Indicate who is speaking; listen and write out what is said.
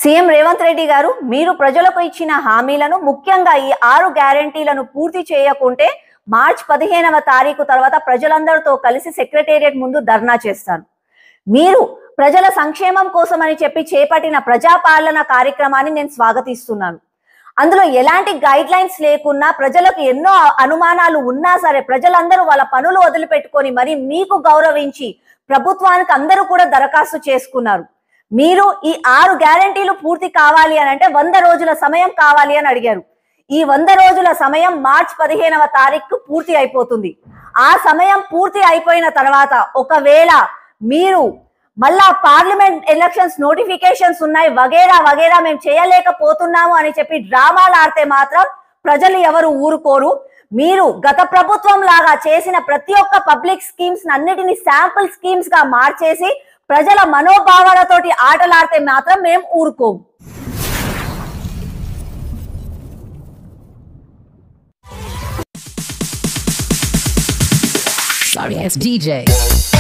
Speaker 1: CM Revanth Reddy గారు మీరు ప్రజలకు ఇచ్చిన హామీలను ముఖ్యంగా ఈ ఆరు గ్యారంటీలను పూర్తి చేయకుంటే మార్చ్ పదిహేనవ తారీఖు తర్వాత ప్రజలందరితో కలిసి సెక్రటేరియట్ ముందు ధర్నా చేస్తాను మీరు ప్రజల సంక్షేమం కోసం అని చెప్పి చేపట్టిన ప్రజాపాలన కార్యక్రమాన్ని నేను స్వాగతిస్తున్నాను అందులో ఎలాంటి గైడ్ లైన్స్ లేకున్నా ప్రజలకు ఎన్నో అనుమానాలు ఉన్నా సరే ప్రజలందరూ వాళ్ళ పనులు వదిలిపెట్టుకొని మరి మీకు గౌరవించి ప్రభుత్వానికి అందరూ కూడా దరఖాస్తు చేసుకున్నారు మీరు ఈ ఆరు గ్యారంటీలు పూర్తి కావాలి అని అంటే వంద రోజుల సమయం కావాలి అని అడిగారు ఈ వంద రోజుల సమయం మార్చ్ పదిహేనవ తారీఖు పూర్తి అయిపోతుంది ఆ సమయం పూర్తి అయిపోయిన తర్వాత ఒకవేళ మీరు మళ్ళా పార్లమెంట్ ఎలక్షన్స్ నోటిఫికేషన్స్ ఉన్నాయి వగేరా వగేరా మేము చేయలేకపోతున్నాము అని చెప్పి డ్రామాలు ఆడితే మాత్రం ప్రజలు ఎవరు ఊరుకోరు మీరు గత ప్రభుత్వం లాగా చేసిన ప్రతి ఒక్క పబ్లిక్ స్కీమ్స్ అన్నిటిని శాంపుల్ స్కీమ్స్ గా మార్చేసి ప్రజల మనోభావాలతోటి ఆటలాడితే మాత్రం మేము ఊరుకోము
Speaker 2: Sorry ass DJ.